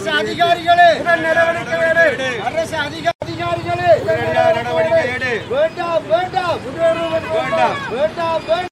அரசு அதிகாரிகளே உடல் நடவடிக்கை எடு அரசு அதிக- அதிகாரிகளே உடனடியாக நடவடிக்கை எடு வேண்டாம் வேண்டாம் வேண்டாம். வேண்டாம் வேண்டாம்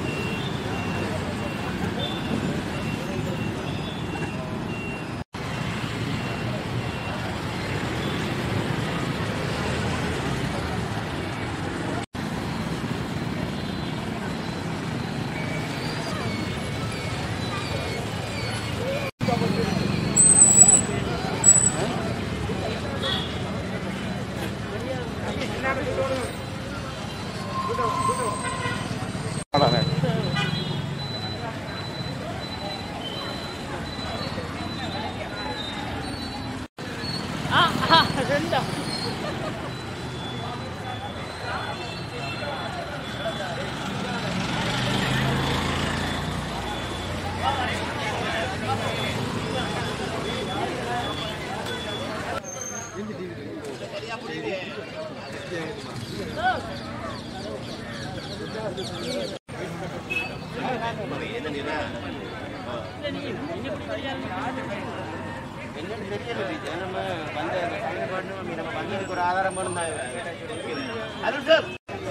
என்னன்னு தெரியல டீச்சர் நம்ம வந்த அந்த பயன்பாடு நம்ம வந்ததுக்கு ஒரு ஆதாரம் இருந்தா அது சார்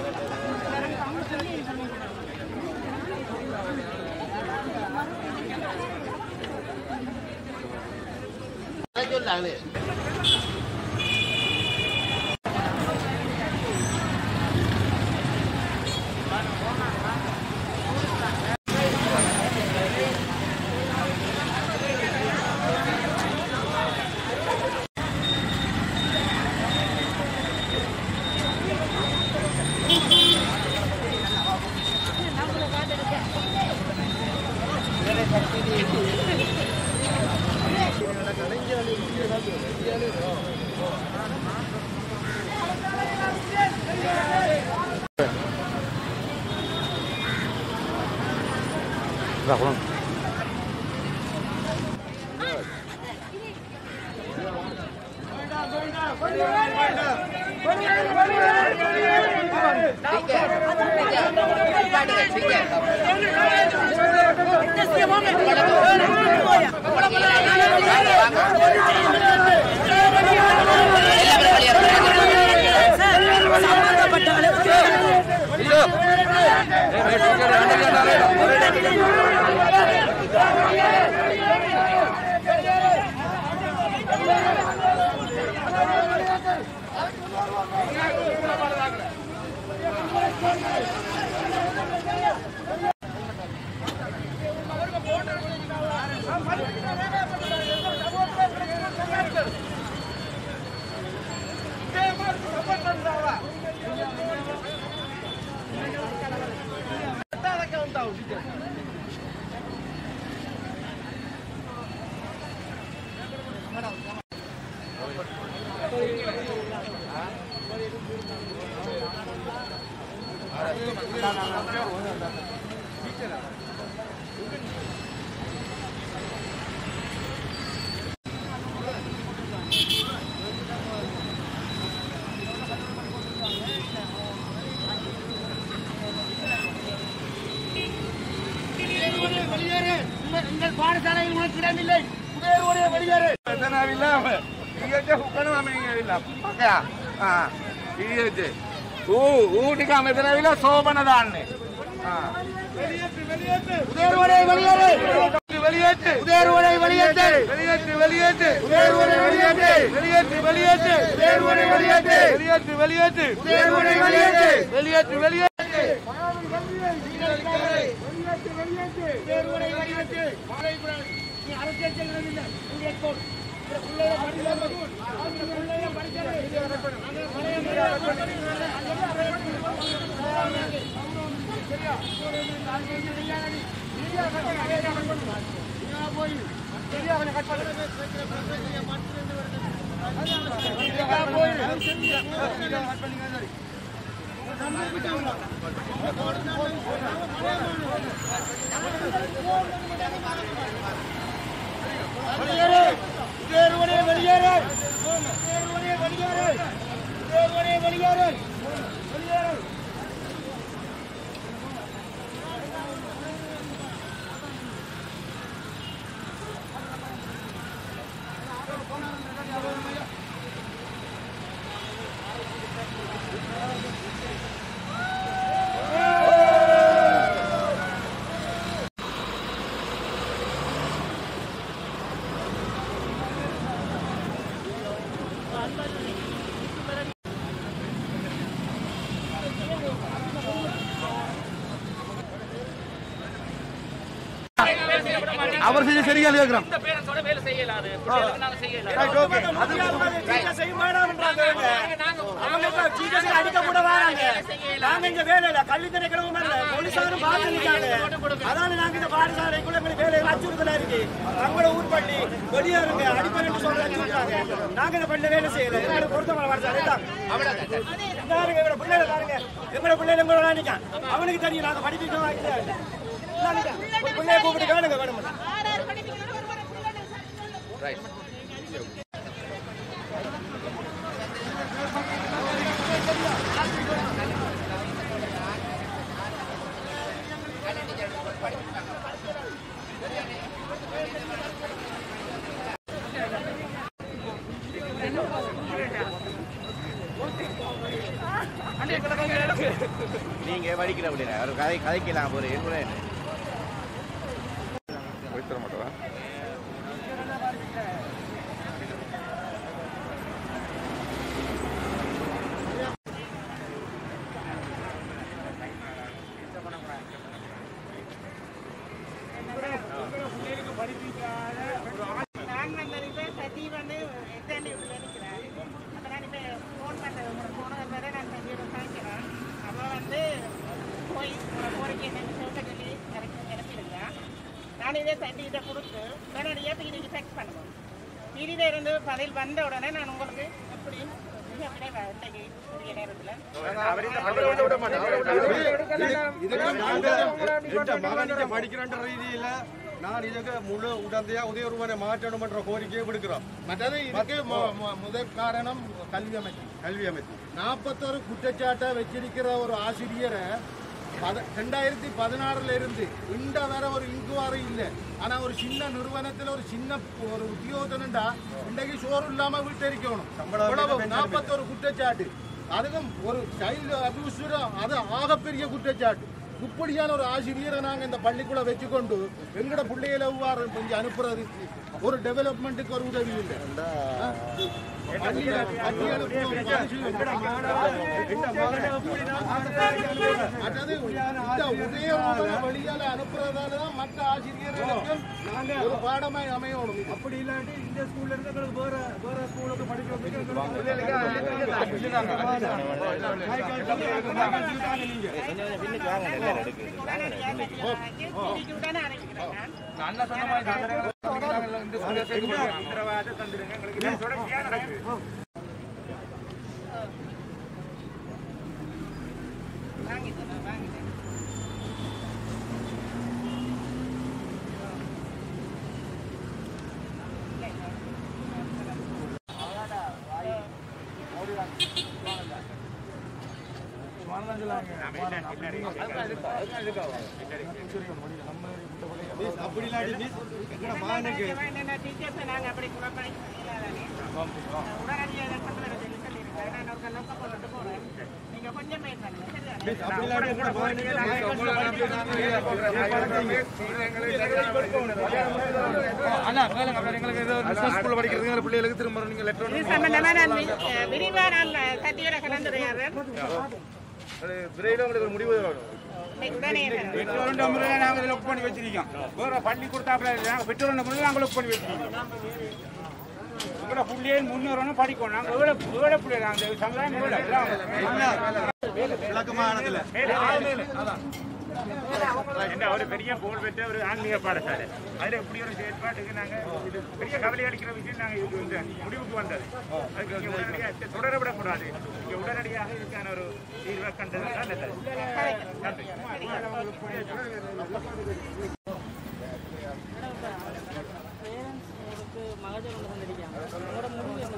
சொல்லாங்களே මෙතනවිල්ලා ඊට හුකනවා මේ ඇවිල්ලා පකයා ආ ඊට ඌ ඌ ටික මෙතනවිල්ලා සෝබන දාන්නේ ආ உதயர்வனை வெளியேறு வெளியேற்று உதயர்வனை வெளியேற்று வெளியேற்று வெளியேற்று உதயர்வனை வெளியேற்று வெளியேற்று வெளியேற்று உதயர்வனை வெளியேற்று வெளியேற்று வெளியேற்று உதயர்வனை வெளியேற்று வெளியேற்று வெளியேற்று உதயர்வனை வெளியேற்று நீ அரசியல் செல்வதில்லை நீ ஏற்போம் பிள்ளைய படிக்கிறது அவங்க பிள்ளைய படிக்கிறது அங்கே பழைய சரியா போய் சரியா கொஞ்சம் கட் பண்ணுங்க வெளியேறு உதயர்வனே வெளியேறு உதயர்வனே வெளியேறு உதயர்வனே வெளியேறு வெளியேறு அவர் செஞ்ச சரியா கேட்கிறோம் அடிக்க கூட வராங்க நாங்க இந்த வேலையில கல்வித்துறை கிழமை போலீசாரும் பார்த்து நிக்காங்க அதால நாங்க இந்த பாடசாலைக்குள்ள எங்களுக்கு வேலையில அச்சுறுத்தலா இருக்கு அவங்கள ஊர் பள்ளி வெளியே இருங்க அடிப்படைன்னு சொல்ற அச்சுறுத்தாங்க நாங்க இந்த பள்ளி வேலை செய்யல எங்களுக்கு பொருத்தமான பாடசாலை தான் பாருங்க எங்களோட பிள்ளைகளை பாருங்க எங்களோட பிள்ளைகளை எங்களோட நிக்கான் அவனுக்கு தெரியும் நாங்க படிப்பிக்கணும் பிள்ளைய கூப்பிட்டு கேளுங்க வேணும் நீங்க படிக்கிற அப்படின்னா ஒரு கதை கதைக்கலாம் ஒரு என்ன வைத்தர மாட்டவா நான் வந்ததுக்கு சதி வந்து எத்தனை உள்ள நிற்கிறேன் அப்போ நான் இப்போ ஃபோன் பண்ணுறது உங்களுக்கு போனது வரை நான் சதியோட காய்க்கிறேன் அப்போ வந்து போய் உங்களை கோரிக்கை என்னன்னு சொல்ல சொல்லி எனக்கு கிளப்பிடுங்க நான் இதே சண்டிகிட்ட கொடுத்து உடனடியாக பீடிக்கு ஃபேக்ஸ் பண்ணுவோம் பீடியில் இருந்து பதில் வந்த உடனே நான் உங்களுக்கு எப்படியும் மிக விரைவாக இன்றைக்கு உரிய நேரத்தில் என்ற மகனுக்கு படிக்கிறன்ற ரீதியில நான் இதுக்கு முழு உடந்தையா உதயொருவனை மாற்றணும் என்ற கோரிக்கையை விடுக்கிறோம் மற்றது இதுக்கு மு- மு- முதற் காரணம் கல்வி அமைச்சு கல்வி அமைப்பு நாற்பத்தொரு குற்றச்சாட்டை வச்சிருக்கிற ஒரு ஆசிரியரை பத- ரெண்டாயிரத்தி பதினாறுல இருந்து இந்த வர ஒரு இன்குவாரி இல்லை ஆனா ஒரு சின்ன நிறுவனத்துல ஒரு சின்ன ஒரு உத்தியோகத்தனண்டா இன்றைக்கு சோறு இல்லாம விட்டரிக்கணும் இவ்வளவு நாற்பத்தொரு குற்றச்சாட்டு அதுக்கும் ஒரு சைல்டு அபியூசர் அது ஆகப்பெரிய குற்றச்சாட்டு இப்படியான ஒரு ஆசிரியரை நாங்க இந்த பள்ளிக்குள்ள வச்சுக்கொண்டு எங்கட பிள்ளைகளை எவ்வாறு கொஞ்சம் அனுப்புறது ஒரு டெவலப்மெண்ட்டுக்கு ஒரு உதவி இல்லை பள்ளியில பள்ளி அனுப்புவோம், அதாவது இந்த உதயபூர்வ வழியால அனுப்புறதால தான் மற்ற ஆசிரியர்களுக்கும் ஒரு பாடமாய் அமையணும் அப்படி இல்லாட்டி இந்த ஸ்கூல்ல இருந்து எங்களுக்கு வேற வேற ஸ்கூலுக்கு படிக்க பின்னுக்கு வாங்க எல்லாரும் எடுக்கு உடனடியாக பீடிக்கு உடனே அழைக்கிறேன் நான் அண்ணா சொன்ன மாதிரி நாங்க இந்த ஸ்கூல்ல சேர்க்க உத்தரவாதம் தந்துருங்க எங்களுக்கு இது தொடர்ச்சியா நடக்குது வாங்கிட்டேன் நான் வாங்கிட்டேன் அப்படி இல்லாட்டி miss, எங்கட மகனுக்கு என்னென்ன டீச்சர்ஸை நாங்கள் அப்படி குழப்பம் இல்லாதானே உடனடியாக இதை கொண்டு வர சொல்லி சொல்லியிருக்கேன் நான் ஒரு கல்லப்ப கொண்டு போகிறேன் நீங்கள் கொஞ்சம் வெயிட் பண்ணுங்க சரியா miss, அப்படி இல்லாட்டி எங்கட மகனுக்கு அண்ணா கேளுங்க அப்புறம் எங்களுக்கு ஏதோ பிசினஸ் ஸ்கூல்ல படிக்கிறது எங்க பிள்ளைகளுக்கு திரும்ப நீங்க லெட்டர் இது சம்பந்தமாக நான் வி- அஹ் விரிவா நான் சத்தியோட கலந்துரையாடுறேன் விரைவில் உங்களுக்கு ஒரு முடிவு வரும் இன்னைக்கு உடனே என்ன? பெற்றோருன்ற முறையை நாங்கள் லுக் பண்ணி வச்சிருக்கோம் வேற பள்ளி கொடுத்தாப்புல நாங்கள் பெற்றோருன்ற முறையில் நாங்கள் லுக் பண்ணி வச்சிருக்கோம் உங்களோட பிள்ளையே முன்னேறணும் படிக்கணும் நாங்கள் எவ்வளோ எவ்வளோ பிள்ளை நாங்கள் சமுதாயம் எவ்வளோ விளக்கமானதுல என்ன ஒரு பெரிய புகழ் பெற்ற ஒரு ஆன்மீக பாடசாலை அதில் இப்படி ஒரு செயற்பாட்டுக்கு நாங்கள் இது பெரிய கவலை அளிக்கிற விஷயம் நாங்கள் இது இந்த முடிவுக்கு வந்தது அதுக்கு இங்கே உடனடியாக தொடர விடக்கூடாது இங்கே உடனடியாக இதுக்கான ஒரு தீர்வை கண்டது தான் நல்லது நன்றி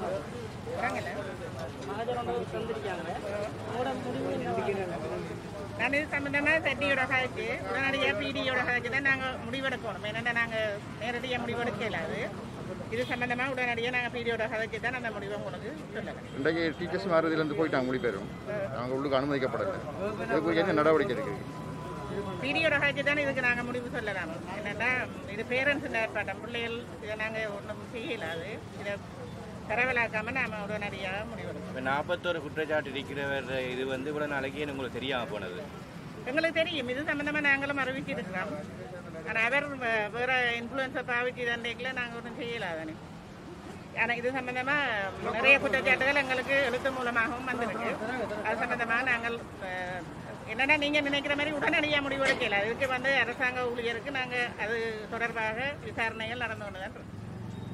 வாங்கல. மகஜர் ஒன்று தந்திருக்காங்க உங்களோட முடிவு என்ன நான் இது சம்பந்தமாக செட்டியோட கதைக்கு உடனடியாக பிடியோட கதைக்கு தான் நாங்கள் முடிவெடுக்கணும் ஏன்னா நாங்கள் நேரடியாக முடிவெடுக்க இல்லாது இது சம்பந்தமாக உடனடியாக நாங்கள் பிடியோட கதைக்கு தான் அந்த முடிவை உங்களுக்கு சொல்லலாம் இன்றைக்கு டீச்சர்ஸ் மாறுதிலேருந்து போயிட்டாங்க மொழி பேரும் நாங்கள் உள்ளுக்கு அனுமதிக்கப்படலை இதுக்கு என்ன நடவடிக்கை இருக்குது பிடியோட கதைக்கு தான் இதுக்கு நாங்கள் முடிவு சொல்லலாம் என்னென்னா இது பேரண்ட்ஸ் ஏற்பாட்டம் பிள்ளைகள் இதை நாங்கள் ஒன்றும் செய்யலாது இதை பரவலாக்காமல் நாம் உடனடியாக முடிவெடுக்கணும் இப்போ நாற்பத்தோரு குற்றச்சாட்டு இருக்கிறவர் இது வந்து இவ்வளோ நாளைக்கு உங்களுக்கு தெரியாமல் போனது எங்களுக்கு தெரியும் இது சம்பந்தமாக நாங்களும் அறிவிச்சிருக்கிறோம் ஆனால் அவர் வே- வேற இன்ஃப்ளூயன்ஸை பாவிச்சு தண்டைக்குள்ள நாங்கள் ஒன்றும் செய்யலாதானே ஆனால் இது சம்பந்தமாக நிறைய குற்றச்சாட்டுகள் எங்களுக்கு எழுத்து மூலமாகவும் வந்திருக்கு அது சம்பந்தமாக நாங்கள் அஹ், என்னன்னா நீங்கள் நினைக்கிற மாதிரி உடனடியாக முடிவெடுக்கல அதுக்கு வந்து அரசாங்க ஊழியருக்கு நாங்கள் அது தொடர்பாக விசாரணைகள் நடந்து கொண்டு தான் இருக்கோம்.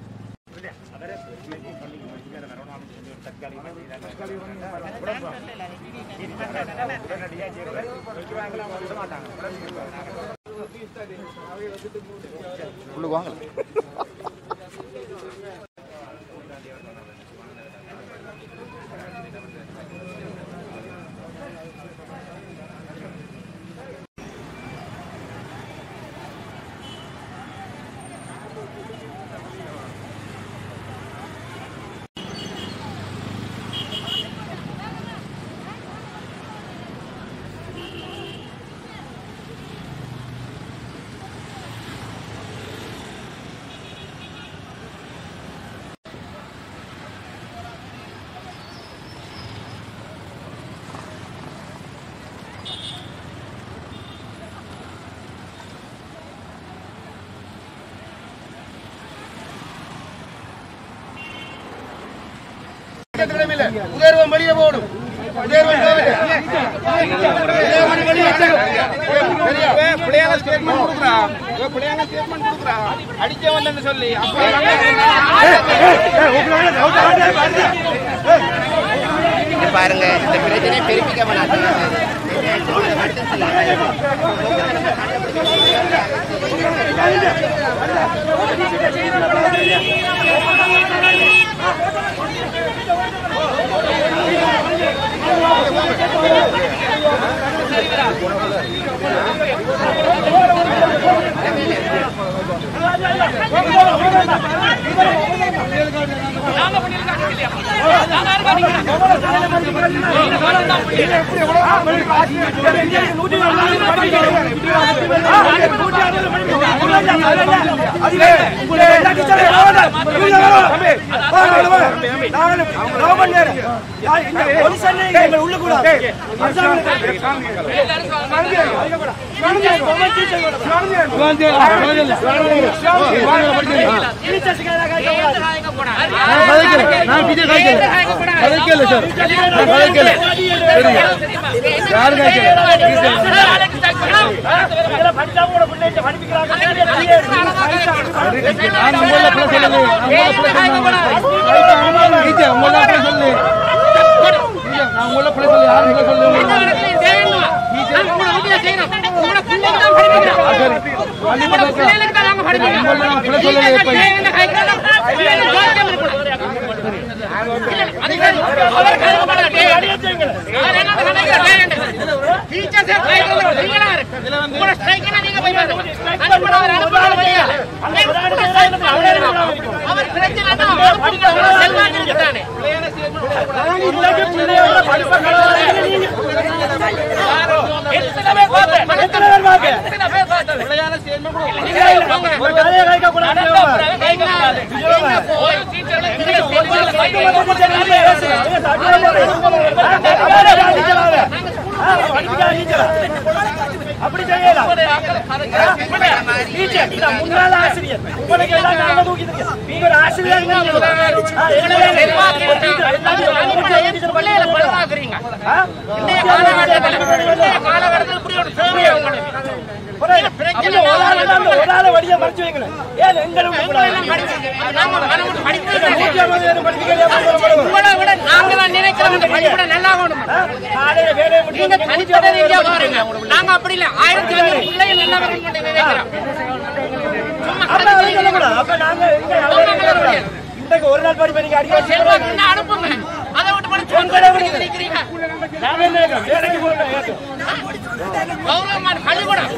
அதுதான் சொல்லல, அது திடீர்னு உள்ளுக்கு வாங்கல உதயர்வம் வெளியே போடும் உதயர்வம் பிள்ளையால ஸ்டேட்மெண்ட் கொடுக்குறான் பிள்ளையால ஸ்டேட்மெண்ட் கொடுக்குறான் அடிக்க வந்தேன்னு சொல்லி பாருங்க இந்த பிரச்சனை பெருப்பிக்க அப்படி செய்யலாம் டீச்சர் இதான் முன்னாள் ஆசிரியர் உங்களுக்கு எல்லாம் நாங்க தூக்கிட்டு இருக்கோம். நீங்க ஒரு ஆசிரியர் ஆ, எங்களை ஒரு டீச்சர் எல்லாத்தையும் ஒரு டீச்சர் பண்ணி ஆ? அப்படி ஒரு ஆளை தான் அந்த ஒரு ஆளை வழியா மறைச்சு வைக்கணும். ஏன் எங்களை விட்டு கூடாது? நூற்றி ஐம்பது பேரும் படிக்கிறீங்க, ஆ? காலையில வேலையை முடிச்சு வந்து நூற்றி ஐம்பது பேரும் படிக்கிறீங்க. நாங்க அப்படி இல்ல ஆயிரத்தி ஐநூறு பிள்ளைகள் நல்லா வரணும் நினைக்கிறோம் சும்மா அப்ப அதை சொல்லக்கூடாது. அப்ப நாங்க எங்க இன்றைக்கு ஒரு நாள் படிப்பை நீங்க அடிக்க வச்சு செல்வாக்கு அனுப்புங்க அதை விட்டு கூட சொந்த நினைக்கிறீங்க கௌரவமான பள்ளிக்கூடம்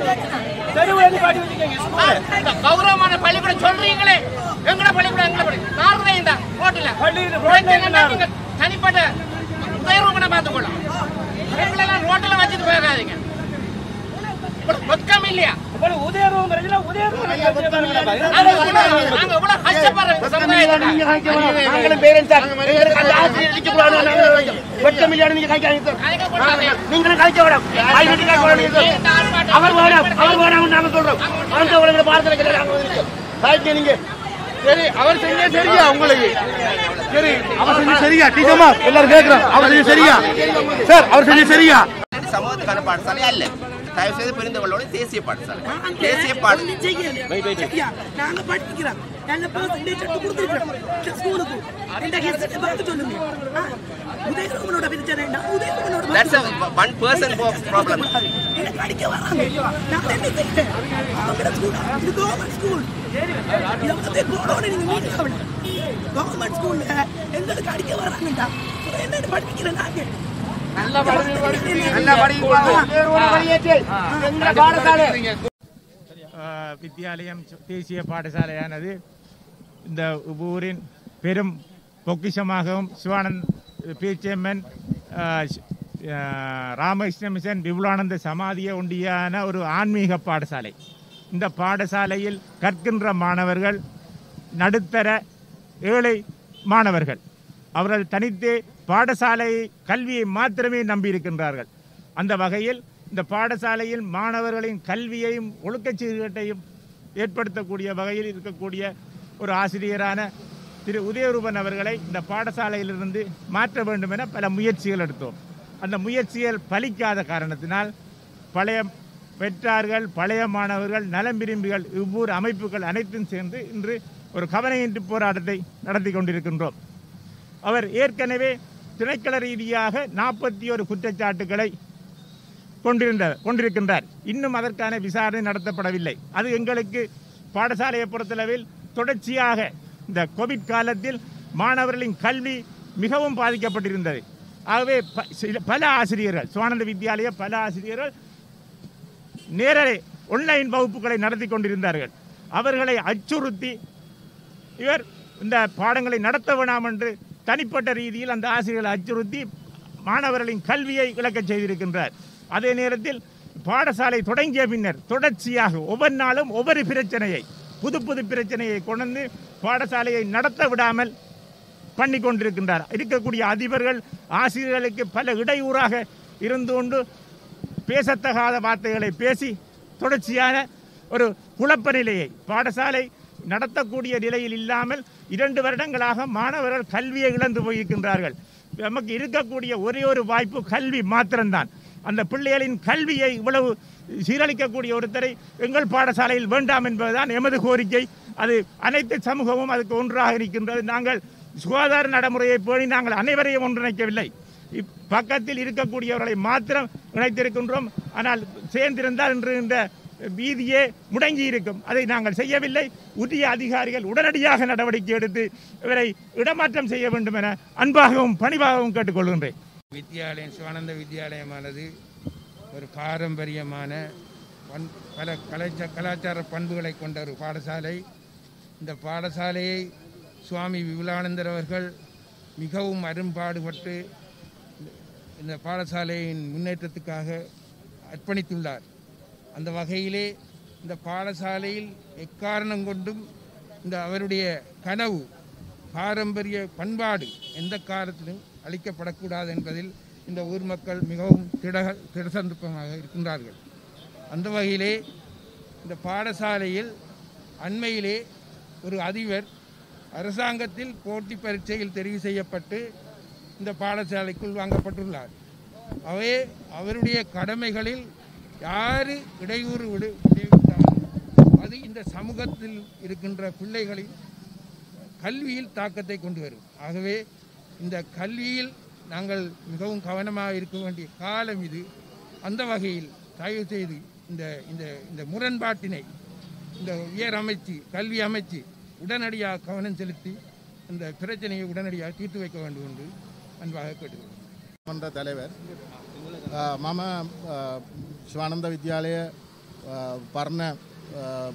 ஆ, இந்த கௌரவமான பள்ளிக்கூடம் சொல்றீங்களே எங்கட பள்ளிக்கூடம் எங்கட பள்ளிக்கூடம் நார்வே இந்த ரோட்டுல பிரச்சனைன்னா நீங்க தனிப்பட்ட உயர்வுகளை பார்த்துக்கொள்ளும் எங்களெல்லாம் ரோட்டில் வச்சுட்டு போகாதீங்க வெக்கம் இல்லையா நாங்க எவ்வளவு- நாங்க எவ்வளவு கஷ்டப்படுறோம் இந்த சமுதாயத்துல. நாங்களும் பேரண்ட்ஸ் சார் எங்களுக்கு அந்த ஆசிரியர் நிக்க கூடாது நாங்க நினைக்கிறோம். வெட்ட மில்லியன் நீங்க கழிக்காதீங்க சார். கலைக்கக்கூடாது. நீங்களும் கழிக்க வேண்டாம் ஐநூறு காசு வேணும் நீங்க சார். இந்த ஆர்ப்பாட்டம் அவர் வேணாம் அவர் வேணாம் நாங்க சொல்றோம் அந்த உலக பாரதத்தில் கிடையாது நாங்க வந்து கழிக்க நீங்க சரி அவர் செஞ்ச சரியா உங்களுக்கு சரி அவர் செஞ்ச சரியா டீச்சர்மா எல்லாரும் கேக்குறோம் அவர் செஞ்ச சரியா சார் அவர் செஞ்ச சரியா சமூகத்துக்கான பாடசாலை அல்ல தயவு செய்து புரிந்து கொள்ளோட தேசிய பாடசாலை தேசிய பாடசாலை நாங்க படிக்கிறோம் நல்ல பர்சன்டேஜ் எடுத்து கொடுத்துருக்கோம் ஸ்கூலுக்கு இந்த ஹிஸ்டரி பார்த்து சொல்லுங்க ஆ, உதயகுமரோட பிரச்சனை நான் உதயகுமரோட That's a one person problem. எனக்கு படிக்க வராங்க நான் என்ன செய்யறேன் அவங்க ஸ்கூல் இது கவர்மெண்ட் ஸ்கூல் இதை வந்து போடணும் நீங்க மீடியாவில் கவர்மெண்ட் ஸ்கூல்ல எங்களுக்கு அடிக்க வராங்கடா என்ன படிக்கிறேன் நாங்க நல்லா பாடசாலை ஆஹ் வித்தியாலயம் தேசிய பாடசாலையானது இந்த ஊரின் பெரும் பொக்கிஷமாகவும் சிவானந்த் பேச்சம்மன் ராமகிருஷ்ண மிஷன் விபுலானந்த சமாதிய ஒண்டியான ஒரு ஆன்மீக பாடசாலை இந்த பாடசாலையில் கற்கின்ற மாணவர்கள் நடுத்தர ஏழை மாணவர்கள் அவர்கள் தனித்து பாடசாலை கல்வியை மாத்திரமே நம்பியிருக்கின்றார்கள் அந்த வகையில் இந்த பாடசாலையில் மாணவர்களின் கல்வியையும் ஒழுக்கச் சீர்கேட்டையும் ஏற்படுத்தக்கூடிய வகையில் இருக்கக்கூடிய ஒரு ஆசிரியரான திரு உதயரூபன் அவர்களை இந்த பாடசாலையிலிருந்து மாற்ற வேண்டும் என பல முயற்சிகள் எடுத்தோம் அந்த முயற்சிகள் பலிக்காத காரணத்தினால் பழைய பெற்றார்கள் பழைய மாணவர்கள் நலம் விரும்பிகள் இவ்வூர் அமைப்புகள் அனைத்தும் சேர்ந்து இன்று ஒரு கவனையின்றி போராட்டத்தை நடத்தி கொண்டிருக்கின்றோம் அவர் ஏற்கனவே திணைக்கள ரீதியாக நாற்பத்தி ஒரு குற்றச்சாட்டுகளை கொண்டிருந்த கொண்டிருக்கின்றார் இன்னும் அதற்கான விசாரணை நடத்தப்படவில்லை அது எங்களுக்கு பாடசாலையை பொறுத்தளவில் தொடர்ச்சியாக இந்த கோவிட் காலத்தில் மாணவர்களின் கல்வி மிகவும் பாதிக்கப்பட்டிருந்தது ஆகவே ப- சில- பல ஆசிரியர்கள் சுவானந்த வித்யாலய பல ஆசிரியர்கள் நேரலை ஒன்லைன் வகுப்புகளை நடத்தி கொண்டிருந்தார்கள் அவர்களை அச்சுறுத்தி இவர் இந்த பாடங்களை நடத்த வேணாம் என்று தனிப்பட்ட ரீதியில் அந்த ஆசிரியர்களை அச்சுறுத்தி மாணவர்களின் கல்வியை இழக்கச் செய்திருக்கின்றார் அதே நேரத்தில் பாடசாலை தொடங்கிய பின்னர் தொடர்ச்சியாக ஒவ்வொரு நாளும் ஒவ்வொரு பிரச்சனையை புது புது பிரச்சனையை கொண்டு பாடசாலையை நடத்த விடாமல் பண்ணி கொண்டிருக்கின்றார் இருக்கக்கூடிய அதிபர்கள் ஆசிரியர்களுக்கு பல இடையூறாக இருந்து கொண்டு பேசத்தகாத வார்த்தைகளை பேசி தொடர்ச்சியான ஒரு குழப்ப நிலையை பாடசாலை நடத்தக்கூடிய நிலையில் இல்லாமல் இரண்டு வருடங்களாக மாணவர்கள் கல்வியை இழந்து போயிருக்கின்றார்கள் நமக்கு இருக்கக்கூடிய ஒரே ஒரு வாய்ப்பு கல்வி மாத்திரம்தான் அந்த பிள்ளைகளின் கல்வியை இவ்வளவு சீரழிக்கக்கூடிய ஒருத்தரை எங்கள் பாடசாலையில் வேண்டாம் என்பதுதான் எமது கோரிக்கை அது அனைத்து சமூகமும் அதுக்கு ஒன்றாக இருக்கின்றது நாங்கள் சுகாதார நடைமுறையை பேணி நாங்கள் அனைவரையும் ஒன்றிணைக்கவில்லை இப் பக்கத்தில் இருக்கக்கூடியவர்களை மாத்திரம் இணைத்திருக்கின்றோம் ஆனால் சேர்ந்திருந்தால் இன்று இந்த வீதியே முடங்கி இருக்கும் அதை நாங்கள் செய்யவில்லை உரிய அதிகாரிகள் உடனடியாக நடவடிக்கை எடுத்து இவரை இடமாற்றம் செய்ய வேண்டும் என அன்பாகவும் பணிவாகவும் கேட்டுக்கொள்கின்றேன் வித்யாலயம் சிவானந்த வித்யாலயமானது ஒரு பாரம்பரியமான பண் பல கலாச்சா கலாச்சார பண்புகளை கொண்ட ஒரு பாடசாலை இந்த பாடசாலையை சுவாமி விபுலானந்தர் அவர்கள் மிகவும் அரும்பாடுபட்டு இந்த பாடசாலையின் முன்னேற்றத்துக்காக அர்ப்பணித்துள்ளார் அந்த வகையிலே இந்த பாடசாலையில் எக்காரணம் கொண்டும் இந்த அவருடைய கனவு பாரம்பரிய பண்பாடு எந்த காலத்திலும் அளிக்கப்படக்கூடாது என்பதில் இந்த ஊர் மக்கள் மிகவும் திட திடசந்தப்பமாக இருக்கின்றார்கள் அந்த வகையிலே இந்த பாடசாலையில் அண்மையிலே ஒரு அதிபர் அரசாங்கத்தில் போட்டி பரீட்சையில் தெரிவு செய்யப்பட்டு இந்த பாடசாலைக்குள் வாங்கப்பட்டுள்ளார் அவே அவருடைய கடமைகளில் யாரு இடையூறு விடு விளைவித்தாலும் அது இந்த சமூகத்தில் இருக்கின்ற பிள்ளைகளின் கல்வியில் தாக்கத்தை கொண்டு வரும் ஆகவே இந்த கல்வியில் நாங்கள் மிகவும் கவனமாக இருக்க வேண்டிய காலம் இது அந்த வகையில் தயவு செய்து இந்த இந்த இந்த முரண்பாட்டினை இந்த உயர் அமைச்சு கல்வி அமைச்சு உடனடியாக கவனம் செலுத்தி இந்த பிரச்சனையை உடனடியாக தீர்த்து வைக்க வேண்டும் என்று அன்பாக கேட்டுக்கொள்கிறேன் மன்ற தலைவர் அஹ், மம அஹ், சிவானந்த வித்யாலய அஹ், பர்ண අ,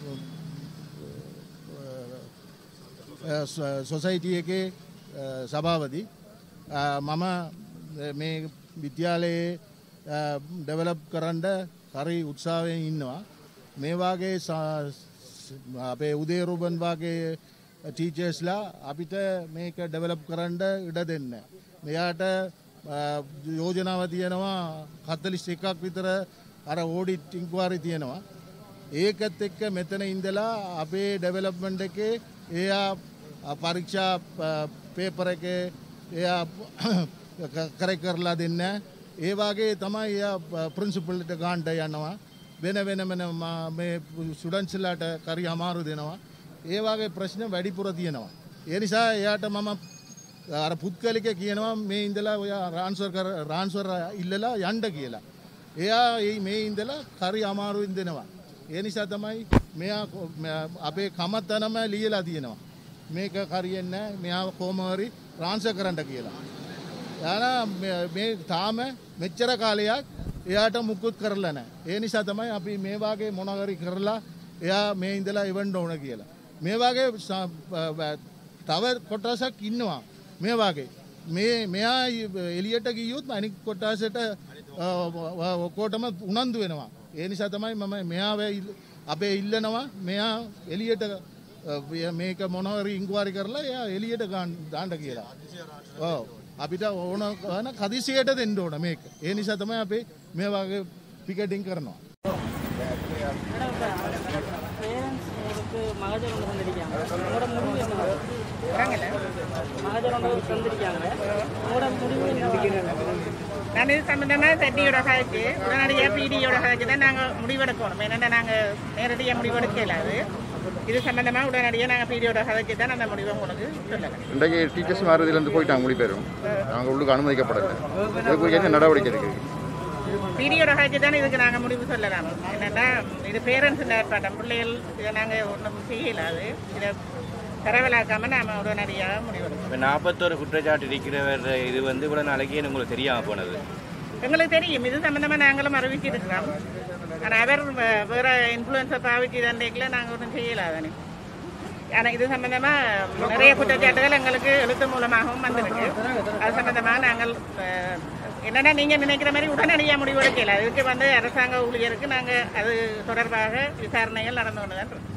ස- සොසයිටිය එකේ අ, සභාවදී අ, මම මේ විද්‍යාලයේ ඩෙවලප් කරන්ඩ හරි උත්සාහයෙන් ඉන්නවා මේවාගේ අපේ උදේරුබන් වගේ ටීචර්ස්ලා අපිට මේක ඩෙවලප් කරන්ඩ ඉඩ දෙන්න. මෙයාට අ, යෝජනාව තියෙනවා හත්තලිස් එකක් විතර අර ඕඩිට් ඉංක්වාරි තියෙනවා. ඒකත් එක්ක මෙතන ඉඳලා අපේ ඩෙවලප්මන්ට් එකේ එයා පරීක්ෂා පේපර එක එයා කරය කරලා දෙන්න ඒ වගේ තමයි එයා ප්‍රින්සිපල්ට ගාන්ඩ යනවා වෙන වෙනමන මේ සුඩන්සිල්ලාට කරි අමාරු දෙනවා ඒ වගේ ප්‍රශ්න වැඩිපුර තියෙනවා. ඒ නිසා එයාට මම අර පුද්ගලික කියනවා මේ ඉඳලා ඔය රාන්ස්වර් කර රාන්ස්වර් ඉල්ලලා යන්ඩ කියලා. එයා ඒ මේ ඉඳලා කරි අමාරුවෙන් දෙනවා. ඒ නිසා තමයි මෙයා කො- මෙයා අපේ කමත්තනම ලියලා තියෙනවා. මේක කරියෙන්න මෙයා කෝමහරි රාංශ කරන්න කියලා. යන මේ තාම මෙච්චර කාලයක් එයාට මුකුත් කරලා නැහැ. ඒ නිසා තමයි අපි මේ වාගේ මොනවරි කරලා එයා මේ ඉඳලා එවන්න ඕන කියලා. මේ වාගේ ස- බ- තව කොටසක් ඉන්නවා මේ වාගේ. මේ මෙයා එලියට ගියොත් අනික් කොටසට ඔක්කොටම උනන්දු වෙනවා. ඒ නිසා තමයි මම මෙයාව ඉල්ල- අපේ ඉල්ලනවා මෙයා එලියට මේක මොනවරි ඉංගවාරි කරලා එයා එලියට ගාන්- දාන්න කියලා. ඔව්. අපිට ඕන කරන කදිසියට දෙන්න ඕන මේක. ඒ නිසා තමයි අපි මේ වගේ පිකටින් කරනවා. பேரண்ட்ஸ்க்கு மகஜர் ஒன்று தந்திருக்காங்க உங்களோட முடிவு என்ன மகஜர் ஒன்று தந்திருக்காங்க உங்களோட முடிவு என்ன நான் இது சம்பந்தமா தட்டியோட கதைச்சு உடனடியாக பிடியோட கதைச்சு தான் நாங்கள் முடிவெடுக்கணும் ஏன்னா நாங்கள் நேரடியாக முடிவெடுக்க இல்லாது இது சம்பந்தமா உடனடியாக நாங்கள் பிடியோட கதைச்சு தான் அந்த முடிவை உங்களுக்கு சொல்லலாம் இன்றைக்கு டீச்சர்ஸ் மாறுதிலேருந்து போயிட்டாங்க மொழி பேரும் நாங்கள் உள்ளுக்கு அனுமதிக்கப்படலை இதுக்கு என்ன நடவடிக்கை இருக்குது பிடியோட கதைச்சு தான் இதுக்கு நாங்கள் முடிவு சொல்லலாம் என்னன்னா இது பேரண்ட்ஸ் ஏற்பாட்டம் பிள்ளைகள் இதை நாங்கள் ஒன்றும் செய்யலாது இதை பரவலாக்காம நாம உடனடியாக முடிவெடுக்கணும் இப்போ நாற்பத்தோரு குற்றச்சாட்டு இருக்கிறவர் இது வந்து இவ்வளோ நாளைக்கு உங்களுக்கு தெரியாமல் போனது எங்களுக்கு தெரியும் இது சம்பந்தமா நாங்களும் அறிவிச்சிருக்கிறோம் ஆனால் அவர் வே- வேற இன்ஃப்ளூயன்ஸை பாவிச்சு தந்தைக்குள்ள நாங்கள் ஒன்றும் செய்யலாதானே ஆனால் இது சம்பந்தமா நிறைய குற்றச்சாட்டுகள் எங்களுக்கு எழுத்து மூலமாகவும் வந்திருக்கு அது சம்பந்தமா நாங்கள் அஹ், என்னன்னா நீங்க நினைக்கிற மாதிரி உடனடியாக முடிவெடுக்கல இதுக்கு வந்து அரசாங்க ஊழியருக்கு நாங்கள் அது தொடர்பாக விசாரணைகள் நடந்து கொண்டு தான் இருக்கு